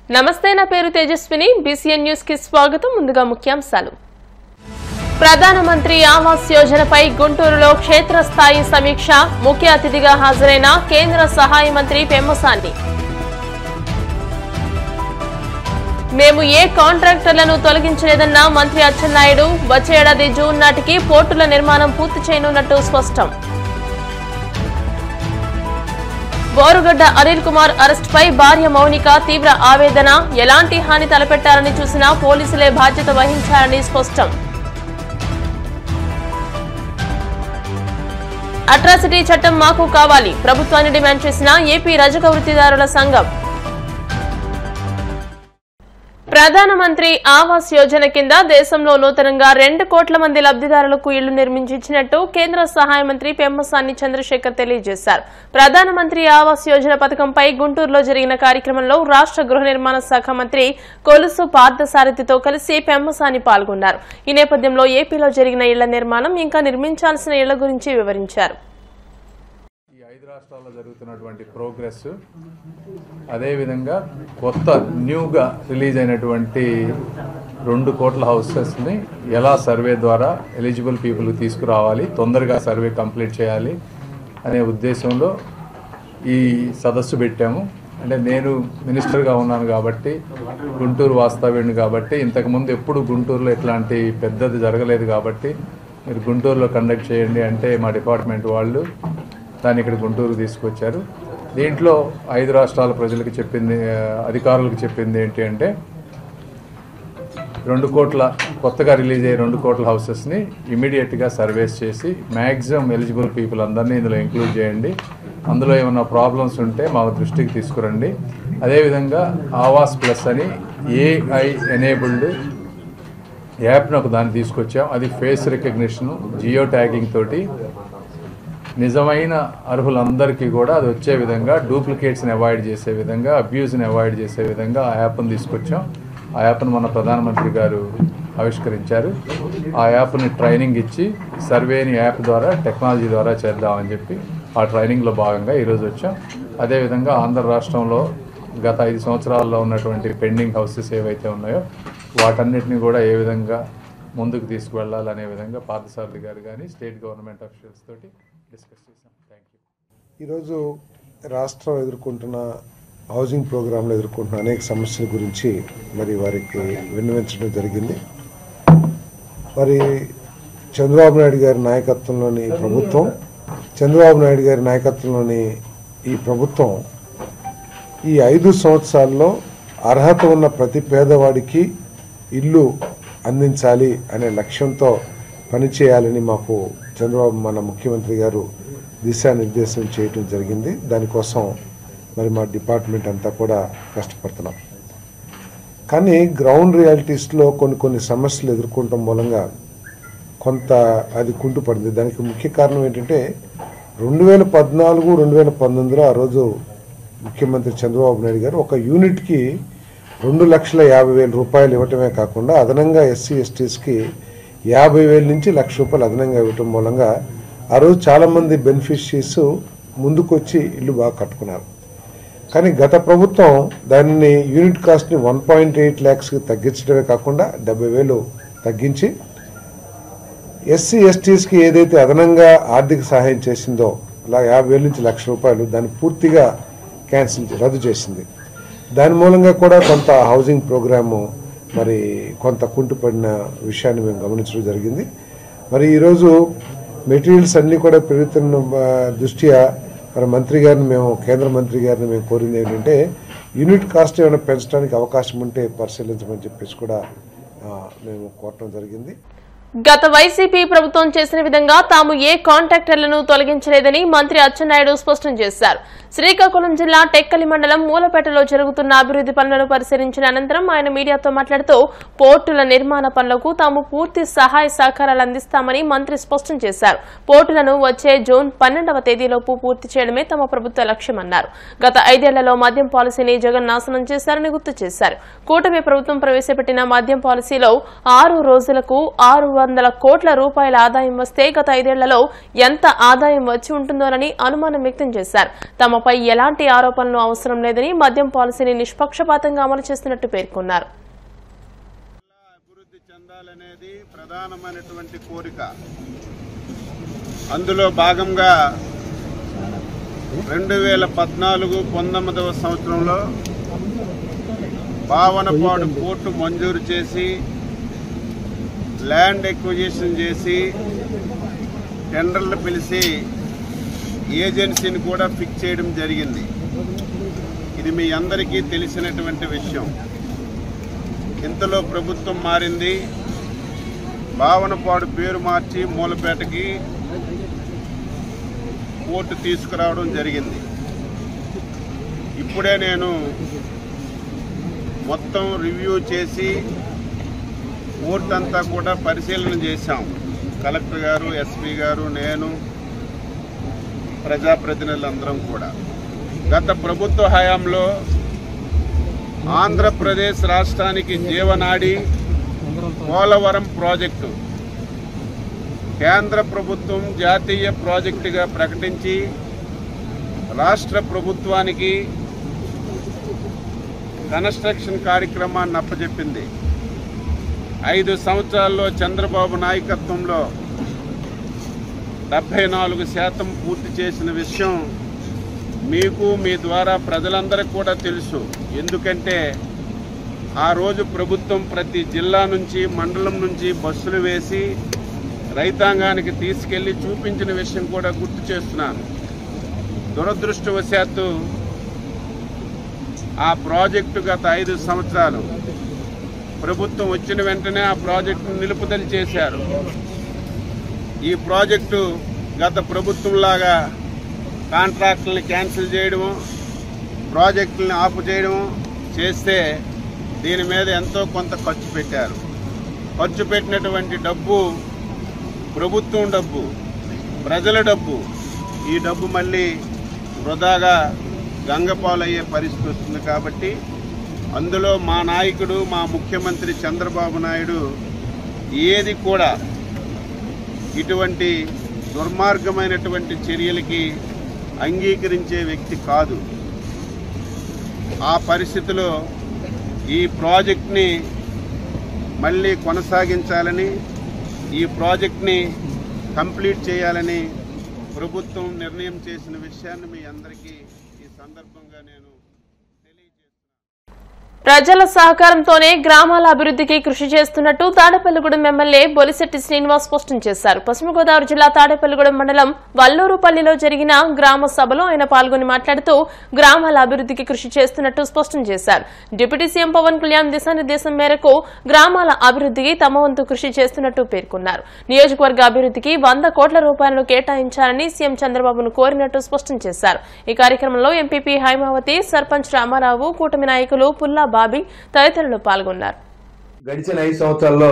నమస్తే నా పేరు తేజస్విని బీసీఎన్ న్యూస్ కి స్వాగతం ముందుగా ముఖ్యాంశాలు ప్రధానమంత్రి ఆవాస్ యోజనపై గుంటూరులో క్షేత్రస్థాయి సమీక్ష ముఖ్య అతిథిగా హాజరైన కేంద్ర సహాయ మంత్రి పెమ్మసాని మేము ఏ కాంట్రాక్టర్లను తొలగించలేదన్న మంత్రి అచ్చెన్నాయుడు వచ్చే ఏడాది జూన్ నాటికి పోర్టుల నిర్మాణం పూర్తి చేయనున్నట్టు స్పష్టం బోరుగడ్డ అనిల్ కుమార్ అరెస్ట్ పై భార్య మౌనిక తీవ్ర ఆవేదన ఎలాంటి హాని తలపెట్టారని చూసినా పోలీసులే బాధ్యత వహించారని స్పష్టం అట్రాసిటీ చట్టం మాకు కావాలి ప్రభుత్వాన్ని డిమాండ్ చేసిన ఏపీ రజక వృత్తిదారుల సంఘం ప్రధానమంత్రి ఆవాస్ యోజన కింద దేశంలో నూతనంగా రెండు కోట్ల మంది లబ్దిదారులకు ఇళ్లు నిర్మించి ఇచ్చినట్టు కేంద్ర సహాయ మంత్రి పెమ్మసాని చంద్రశేఖర్ తెలియజేశారు ప్రధానమంత్రి ఆవాస్ యోజన పథకంపై గుంటూరులో జరిగిన కార్యక్రమంలో రాష్ట గృహ నిర్మాణ శాఖ మంత్రి కొలుసు పార్థసారథితో కలిసి పెమ్మసాని పాల్గొన్నారు ఈ నేపథ్యంలో ఏపీలో జరిగిన ఇళ్ల నిర్మాణం ఇంకా నిర్మించాల్సిన ఇళ్ల గురించి వివరించారు ఈ ఐదు రాష్ట్రాల్లో జరుగుతున్నటువంటి ప్రోగ్రెస్ అదేవిధంగా కొత్త న్యూగా రిలీజ్ అయినటువంటి రెండు కోట్ల హౌసెస్ని ఎలా సర్వే ద్వారా ఎలిజిబుల్ పీపుల్ తీసుకురావాలి తొందరగా సర్వే కంప్లీట్ చేయాలి అనే ఉద్దేశంలో ఈ సదస్సు పెట్టాము అంటే నేను మినిస్టర్గా ఉన్నాను కాబట్టి గుంటూరు వాస్తవ్యుడిని కాబట్టి ఇంతకుముందు ఎప్పుడు గుంటూరులో ఇట్లాంటి పెద్దది జరగలేదు కాబట్టి మీరు గుంటూరులో కండక్ట్ చేయండి అంటే మా డిపార్ట్మెంట్ వాళ్ళు దాన్ని ఇక్కడ గుంటూరు తీసుకొచ్చారు దీంట్లో ఐదు రాష్ట్రాల ప్రజలకు చెప్పింది ఆ, అధికారులకు చెప్పింది ఏంటి అంటే రెండు కోట్ల కొత్తగా రిలీజ్ అయ్యే రెండు కోట్ల హౌసెస్ని ఇమీడియట్గా సర్వేస్ చేసి మ్యాక్సిమం ఎలిజిబుల్ పీపుల్ అందరినీ ఇందులో ఇంక్లూడ్ చేయండి అందులో ఏమైనా ప్రాబ్లమ్స్ ఉంటే మా దృష్టికి తీసుకురండి అదేవిధంగా ఆవాస్ ప్లస్ అని ఏఐ ఎనేబుల్డ్ యాప్ను ఒక దాన్ని తీసుకొచ్చాం అది ఫేస్ రికగ్నిషన్ జియో ట్యాగింగ్ తోటి నిజమైన అర్హులందరికీ కూడా అది వచ్చే విధంగా డూప్లికేట్స్ని అవాయిడ్ చేసే విధంగా అబ్యూస్ని అవాయిడ్ చేసే విధంగా ఆ యాప్ను తీసుకొచ్చాం ఆ యాప్ను మన ప్రధానమంత్రి గారు ఆవిష్కరించారు ఆ యాప్ని ట్రైనింగ్ ఇచ్చి సర్వేని యాప్ ద్వారా టెక్నాలజీ ద్వారా చేద్దామని చెప్పి ఆ ట్రైనింగ్లో భాగంగా ఈరోజు వచ్చాం అదేవిధంగా ఆంధ్ర రాష్ట్రంలో గత ఐదు సంవత్సరాల్లో ఉన్నటువంటి పెండింగ్ హౌసెస్ ఏవైతే ఉన్నాయో వాటన్నిటిని కూడా ఏ విధంగా ముందుకు తీసుకువెళ్ళాలనే విధంగా పార్థసారథి గారు కానీ స్టేట్ గవర్నమెంట్ అఫీషియల్స్ తోటి డిస్కస్ చేశాం థ్యాంక్ యూ ఈరోజు రాష్ట్రం ఎదుర్కొంటున్న హౌసింగ్ ప్రోగ్రాంలో ఎదుర్కొంటున్న అనేక సమస్యల గురించి మరి వారికి విన్నవించడం జరిగింది మరి చంద్రబాబు నాయుడు గారి నాయకత్వంలోని ఈ ప్రభుత్వం చంద్రబాబు నాయుడు గారి నాయకత్వంలోని ఈ ప్రభుత్వం ఈ ఐదు సంవత్సరాల్లో అర్హత ఉన్న ప్రతి పేదవాడికి ఇల్లు అందించాలి అనే లక్ష్యంతో పనిచేయాలని మాకు చంద్రబాబు మన ముఖ్యమంత్రి గారు దిశానిర్దేశం చేయటం జరిగింది దానికోసం మరి మా డిపార్ట్మెంట్ అంతా కూడా కష్టపడుతున్నాం కానీ గ్రౌండ్ రియాలిటీస్లో కొన్ని కొన్ని సమస్యలు ఎదుర్కొనటం మూలంగా కొంత అది కుంటుపడింది దానికి ముఖ్య కారణం ఏంటంటే రెండు వేల పద్నాలుగు రెండు వేల పంతొమ్మిదిలో ఆ రోజు ముఖ్యమంత్రి చంద్రబాబు నాయుడు గారు ఒక యూనిట్కి రెండు లక్షల యాభై వేల రూపాయలు ఇవ్వటమే కాకుండా అదనంగా ఎస్సీ ఎస్టీస్కి యాభై వేల నుంచి లక్ష రూపాయలు అదనంగా ఇవ్వటం మూలంగా ఆ రోజు చాలామంది బెనిఫిషరీస్ ముందుకొచ్చి ఇల్లు బాగా కట్టుకున్నారు కానీ గత ప్రభుత్వం దానిని యూనిట్ కాస్ట్ని వన్ పాయింట్ ఎయిట్ ల్యాక్స్కి తగ్గించడమే కాకుండా డెబ్బై వేలు తగ్గించి ఎస్సీ ఎస్టీస్కి ఏదైతే అదనంగా ఆర్థిక సహాయం చేసిందో అలా యాభై వేల నుంచి లక్ష రూపాయలు దాన్ని పూర్తిగా క్యాన్సిల్ చే- రద్దు చేసింది దాని మూలంగా కూడా కొంత హౌసింగ్ ప్రోగ్రాము మరి కొంత కుంటుపడిన విషయాన్ని మేము గమనించడం జరిగింది మరి ఈరోజు మెటీరియల్స్ అన్నీ కూడా పెరుగుతున్న ఆ, దృష్ట్యా మరి మంత్రి గారిని మేము కేంద్ర మంత్రి గారిని మేము కోరింది ఏంటంటే యూనిట్ కాస్ట్ ఏమైనా పెంచడానికి అవకాశం ఉంటే పరిశీలించమని చెప్పేసి కూడా ఆ, మేము కోరటం జరిగింది గత వైసీపీ ప్రభుత్వం చేసిన విధంగా తాము ఏ కాంట్రాక్టర్లను తొలగించలేదని మంత్రి అచ్చెన్నాయుడు స్పష్టం చేశారు శ్రీకాకుళం జిల్లా టెక్కలి మండలం మూలపేటలో జరుగుతున్న అభివృద్ధి పనులను పరిశీలించిన అనంతరం ఆయన మీడియాతో మాట్లాడుతూ పోర్టుల నిర్మాణ పనులకు తాము పూర్తి సహాయ సహకారాలు అందిస్తామని మంత్రి స్పష్టం చేశారు పోర్టులను వచ్చే జూన్ పన్నెండవ తేదీలోపు పూర్తి చేయడమే తమ ప్రభుత్వ లక్ష్యమన్నారు గత ఐదేళ్లలో మద్యం పాలసీని జగన్ నాశనం చేశారని గుర్తు చేశారు కూటమి ప్రభుత్వం ప్రవేశపెట్టిన మద్యం పాలసీలో ఆరు రోజులకు ఆరు వందల కోట్ల రూపాయల ఆదాయం వస్తే గత ఐదేళ్లలో ఎంత ఆదాయం వచ్చి ఉంటుందోనని అనుమానం వ్యక్తం చేశారు తమపై ఎలాంటి ఆరోపణలు అవసరం లేదని మద్యం పాలసీని నిష్పక్షపాతంగా అమలు చేస్తున్నట్టు పేర్కొన్నారు అభివృద్ధి చెందాలనేది ప్రధానమైనటువంటి కోరిక అందులో భాగంగా రెండు వేల పద్నాలుగు పంతొమ్మిదవ సంవత్సరంలో భావనపాడు పోర్టు మంజూరు చేసి ల్యాండ్ ఎక్విజిషన్ చేసి టెండర్లు పిలిచి ఏజెన్సీని కూడా ఫిక్స్ చేయడం జరిగింది ఇది మీ అందరికీ తెలిసినటువంటి విషయం ఇంతలో ప్రభుత్వం మారింది భావనపాడు పేరు మార్చి మూలపేటకి పోర్టు తీసుకురావడం జరిగింది ఇప్పుడే నేను మొత్తం రివ్యూ చేసి పోర్ట్ అంతా కూడా పరిశీలన చేశాం కలెక్టర్ గారు ఎస్పీ గారు నేను ప్రజాప్రతినిధులందరం కూడా గత ప్రభుత్వ హయాంలో ఆంధ్రప్రదేశ్ రాష్ట్రానికి జీవనాడి పోలవరం ప్రాజెక్టు కేంద్ర ప్రభుత్వం జాతీయ ప్రాజెక్టుగా ప్రకటించి రాష్ట్ర ప్రభుత్వానికి కన్స్ట్రక్షన్ కార్యక్రమాన్ని అప్పచెప్పింది ఐదు సంవత్సరాల్లో చంద్రబాబు నాయకత్వంలో డెబ్బై నాలుగు శాతం పూర్తి చేసిన విషయం మీకు మీ ద్వారా ప్రజలందరికీ కూడా తెలుసు ఎందుకంటే ఆ రోజు ప్రభుత్వం ప్రతి జిల్లా నుంచి మండలం నుంచి బస్సులు వేసి రైతాంగానికి తీసుకెళ్లి చూపించిన విషయం కూడా గుర్తు చేస్తున్నాను దురదృష్టవశాత్తు ఆ ప్రాజెక్టు గత ఐదు సంవత్సరాలు ప్రభుత్వం వచ్చిన వెంటనే ఆ ప్రాజెక్టును నిలుపుదల చేశారు ఈ ప్రాజెక్టు గత ప్రభుత్వంలాగా కాంట్రాక్టుల్ని క్యాన్సిల్ చేయడము ప్రాజెక్టుల్ని ఆపు చేయడము చేస్తే దీని మీద ఎంతో కొంత ఖర్చు పెట్టారు ఖర్చు పెట్టినటువంటి డబ్బు ప్రభుత్వం డబ్బు ప్రజల డబ్బు ఈ డబ్బు మళ్ళీ వృధాగా గంగపాలయ్యే పరిస్థితి వస్తుంది కాబట్టి అందులో మా నాయకుడు మా ముఖ్యమంత్రి చంద్రబాబు నాయుడు ఏది కూడా ఇటువంటి దుర్మార్గమైనటువంటి చర్యలకి అంగీకరించే వ్యక్తి కాదు ఆ పరిస్థితిలో ఈ ప్రాజెక్ట్ని మళ్ళీ కొనసాగించాలని ఈ ప్రాజెక్ట్ని కంప్లీట్ చేయాలని ప్రభుత్వం నిర్ణయం చేసిన విషయాన్ని మీ అందరికీ ఈ సందర్భంగా నేను తెలియజేస్తున్నాను ప్రజల సహకారంతోనే గ్రామాల అభివృద్ధికి కృషి చేస్తున్నట్టు తాడేపల్లిగూడెం ఎమ్మెల్యే బొలిశెట్టి శ్రీనివాస్ స్పష్టం చేశారు పశ్చిమ గోదావరి జిల్లా తాడేపల్లిగూడెం మండలం వల్లూరుపల్లిలో జరిగిన గ్రామ సభలో ఆయన పాల్గొని మాట్లాడుతూ గ్రామాల అభివృద్ధికి కృషి చేస్తున్నట్టు స్పష్టం చేశారు డిప్యూటీ సీఎం పవన్ కళ్యాణ్ దిశానిర్దేశం మేరకు గ్రామాల అభివృద్ధికి తమ వంతు కృషి చేస్తున్నట్టు పేర్కొన్నారు నియోజకవర్గ అభివృద్ధికి వంద కోట్ల రూపాయలను కేటాయించాలని సీఎం చంద్రబాబును కోరినట్టు స్పష్టం చేశారు ఈ కార్యక్రమంలో ఎంపీపీ హైమావతి సర్పంచ్ రామారావు కూటమి నాయకులు పుల్లా బాబీ తదితరులు పాల్గొన్నారు గడిచిన ఐదు సంవత్సరాల్లో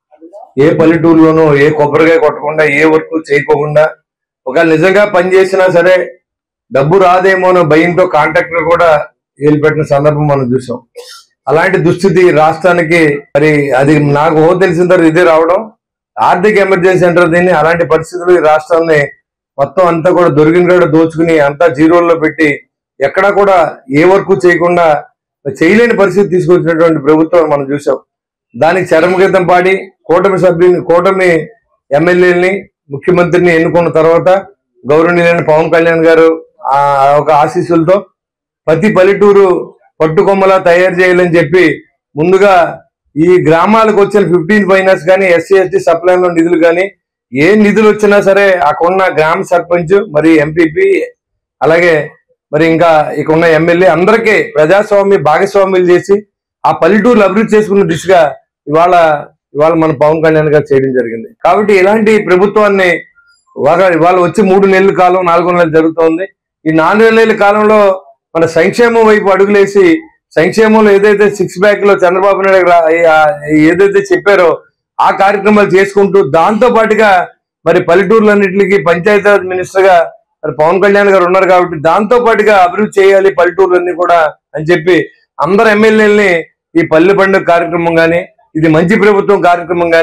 ఏ పల్లెటూరులోనూ ఏ కొబ్బరికాయ కొట్టకుండా ఏ వర్క్ చేయకోకుండా ఒకవేళ నిజంగా పని చేసినా సరే డబ్బు రాదేమో అనే భయంతో కాంట్రాక్టర్ కూడా వదిలిపెట్టిన సందర్భం మనం చూసాం అలాంటి దుస్థితి రాష్ట్రానికి మరి అది నాకు ఓ తెలిసిన తర్వాత ఇదే రావడం ఆర్థిక ఎమర్జెన్సీ అంటారు దీన్ని అలాంటి పరిస్థితులు ఈ రాష్ట్రాన్ని మొత్తం అంతా కూడా దొరికిన కూడా దోచుకుని అంతా జీరోల్లో పెట్టి ఎక్కడా కూడా ఏ వర్క్ చేయకుండా చేయలేని పరిస్థితి తీసుకొచ్చినటువంటి ప్రభుత్వం మనం చూసాం దానికి చరమగీతం పాడి కూటమి సభ్యుని కూటమి ఎమ్మెల్యేలని ముఖ్యమంత్రిని ఎన్నుకున్న తర్వాత గౌరవనీయులైన పవన్ కళ్యాణ్ గారు ఆ ఒక ఆశీస్సులతో ప్రతి పల్లెటూరు పట్టుకొమ్మలా తయారు చేయాలని చెప్పి ముందుగా ఈ గ్రామాలకు వచ్చిన ఫిఫ్టీన్ ఫైనాన్స్ కానీ ఎస్సీ ఎస్టీ సప్లైలో నిధులు కానీ ఏ నిధులు వచ్చినా సరే అక్కడున్న గ్రామ సర్పంచ్ మరి ఎంపీపీ అలాగే మరి ఇంకా ఇక ఉన్న ఎమ్మెల్యే అందరికీ ప్రజాస్వామ్య భాగస్వామ్యులు చేసి ఆ పల్లెటూరులు అభివృద్ధి చేసుకున్న దిశగా ఇవాళ ఇవాళ మన పవన్ కళ్యాణ్ గారు చేయడం జరిగింది కాబట్టి ఇలాంటి ప్రభుత్వాన్ని ఇవాళ ఇవాళ వచ్చి మూడు నెలల కాలం నాలుగు నెలలు జరుగుతోంది ఈ నాలుగు నెలల కాలంలో మన సంక్షేమం వైపు అడుగులేసి సంక్షేమంలో ఏదైతే సిక్స్ బ్యాక్ లో చంద్రబాబు నాయుడు రా- ఆ- ఏదైతే చెప్పారో ఆ కార్యక్రమాలు చేసుకుంటూ దాంతో పాటుగా మరి పల్లెటూర్లన్నింటికి పంచాయతీరాజ్ మినిస్టర్ గా మరి పవన్ కళ్యాణ్ గారు ఉన్నారు కాబట్టి దాంతో పాటుగా అభివృద్ధి చేయాలి పల్లెటూర్లన్నీ కూడా అని చెప్పి అందరు ఎమ్మెల్యేలని ఈ పల్లె పండుగ కార్యక్రమం గాని ఇది మంచి ప్రభుత్వం కార్యక్రమం గాని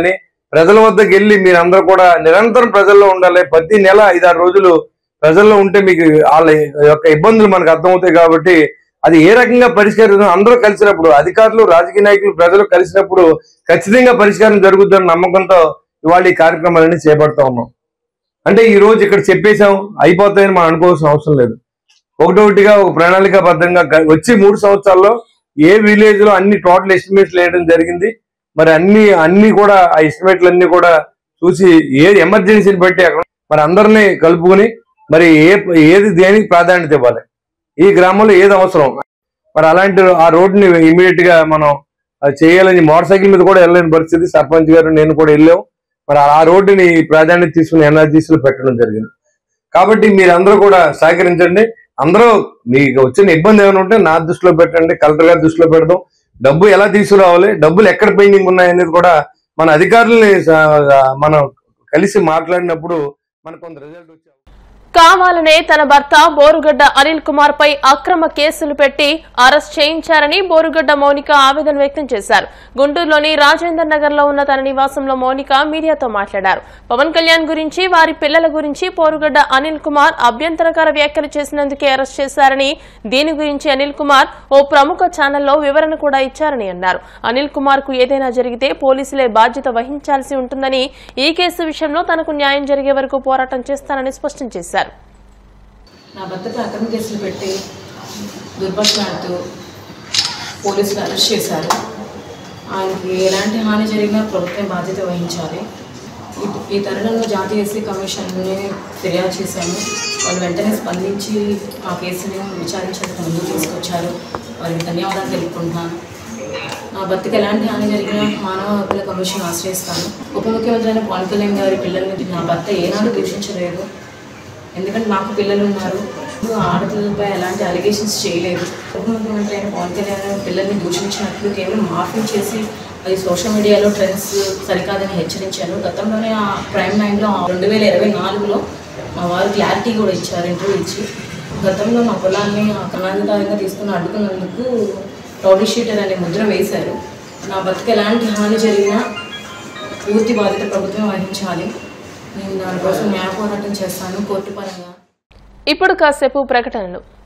ప్రజల వద్దకు వెళ్ళి మీరందరూ కూడా నిరంతరం ప్రజల్లో ఉండాలి ప్రతి నెల ఐదారు రోజులు ప్రజల్లో ఉంటే మీకు వాళ్ళ యొక్క ఇబ్బందులు మనకు అర్థమవుతాయి కాబట్టి అది ఏ రకంగా పరిష్కరిస్తుందో అందరూ కలిసినప్పుడు అధికారులు రాజకీయ నాయకులు ప్రజలు కలిసినప్పుడు ఖచ్చితంగా పరిష్కారం జరుగుతుందన్న నమ్మకంతో ఇవాళ ఈ కార్యక్రమాలన్నీ చేపడతా ఉన్నాం అంటే ఈ రోజు ఇక్కడ చెప్పేశాం అయిపోతాయని మనం అనుకోవాల్సిన అవసరం లేదు ఒకటొకటిగా ఒక ప్రణాళికాబద్ధంగా గ- వచ్చే మూడు సంవత్సరాల్లో ఏ విలేజ్ లో అన్ని టోటల్ ఎస్టిమేట్స్ వేయడం జరిగింది మరి అన్ని అన్ని కూడా ఆ ఎస్టిమేట్లు అన్ని కూడా చూసి ఏది ఎమర్జెన్సీని బట్టి అక్కడ మరి అందరినీ కలుపుకొని మరి ఏ ఏది దేనికి ప్రాధాన్యత ఇవ్వాలి ఈ గ్రామంలో ఏది అవసరం మరి అలాంటి ఆ రోడ్డుని ఇమీడియట్ గా మనం అది చేయాలని మోటార్ సైకిల్ మీద కూడా వెళ్ళలేని పరిస్థితి సర్పంచ్ గారు నేను కూడా వెళ్ళాం మరి ఆ రోడ్డుని ప్రాధాన్యత తీసుకుని ఎన్ఆర్జీసీ లో పెట్టడం జరిగింది కాబట్టి మీరందరూ కూడా సహకరించండి అందరూ మీకు వచ్చిన ఇబ్బంది ఏమైనా ఉంటే నా దృష్టిలో పెట్టండి కలెక్టర్ గారి దృష్టిలో పెడదాం డబ్బు ఎలా తీసుకురావాలి డబ్బులు ఎక్కడ పెండింగ్ ఉన్నాయనేది కూడా మన అధికారుల్ని స- మనం కలిసి మాట్లాడినప్పుడు మనకు కొంత రిజల్ట్ వచ్చే కావాలనే తన భర్త బోరుగడ్డ అనిల్ కుమార్ పై అక్రమ కేసులు పెట్టి అరెస్ట్ చేయించారని బోరుగడ్డ మౌనిక ఆవేదన వ్యక్తం చేశారు గుంటూరులోని రాజేందర్ నగర్ లో ఉన్న తన నివాసంలో మౌనిక మీడియాతో మాట్లాడారు పవన్ కళ్యాణ్ గురించి వారి పిల్లల గురించి బోరుగడ్డ అనిల్ కుమార్ అభ్యంతరకర వ్యాఖ్యలు చేసినందుకే అరెస్ట్ చేశారని దీని గురించి అనిల్ కుమార్ ఓ ప్రముఖ ఛానల్లో వివరణ కూడా ఇచ్చారని అన్నారు అనిల్ కుమార్ కు ఏదైనా జరిగితే పోలీసులే బాధ్యత వహించాల్సి ఉంటుందని ఈ కేసు విషయంలో తనకు న్యాయం జరిగే వరకు పోరాటం చేస్తానని స్పష్టం చేశారు నా భర్తపై అక్రమ కేసులు పెట్టి దుర్భాషలాడుతూ పోలీసులు అరెస్ట్ చేశారు ఆయనకి ఎలాంటి హాని జరిగినా ప్రభుత్వం బాధ్యత వహించాలి ఈ- ఈ తరుణంలో జాతీయ ఎస్సీ కమిషన్ని ఫిర్యాదు చేశాము వాళ్ళు వెంటనే స్పందించి ఆ కేసుని విచారించడానికి ముందుకు తీసుకొచ్చారు వారికి ధన్యవాదాలు తెలుపుకుంటున్నాను నా భర్తకి ఎలాంటి హాని జరిగినా మానవ హక్కుల కమిషన్ ఆశ్రయిస్తాను ఉప ముఖ్యమంత్రి అయిన పవన్ కళ్యాణ్ గారి పిల్లల్ని నా భర్త ఏనాడు దూషించలేదు ఎందుకంటే నాకు పిల్లలు ఉన్నారు ఆడపిల్లలపై ఎలాంటి అలిగేషన్స్ చేయలేదు ఉప ముఖ్యమంత్రి అయిన పవన్ కళ్యాణ్ గారు పిల్లల్ని దూషించినట్లు కేవలం మార్ఫింగ్ చేసి అది సోషల్ మీడియాలో ట్రెండ్స్ సరికాదని హెచ్చరించాను గతంలోనే ఆ ప్రైమ్ నైన్లో రెండు వేల ఇరవై నాలుగులో మా వారు క్లారిటీ కూడా ఇచ్చారు ఇంటర్వ్యూ ఇచ్చి గతంలో మా పొలాన్ని అక్రమాధికారంగా తీసుకుని అడ్డుకున్నందుకు రౌడీ షీటర్ అనే ముద్ర వేశారు నా బతుకు ఎలాంటి హాని జరిగినా పూర్తి బాధ్యత ప్రభుత్వం వహించాలి నేను దానికోసం న్యాయ పోరాటం చేస్తాను కోర్టు పరంగా ఇప్పుడు కాసేపు ప్రకటనలు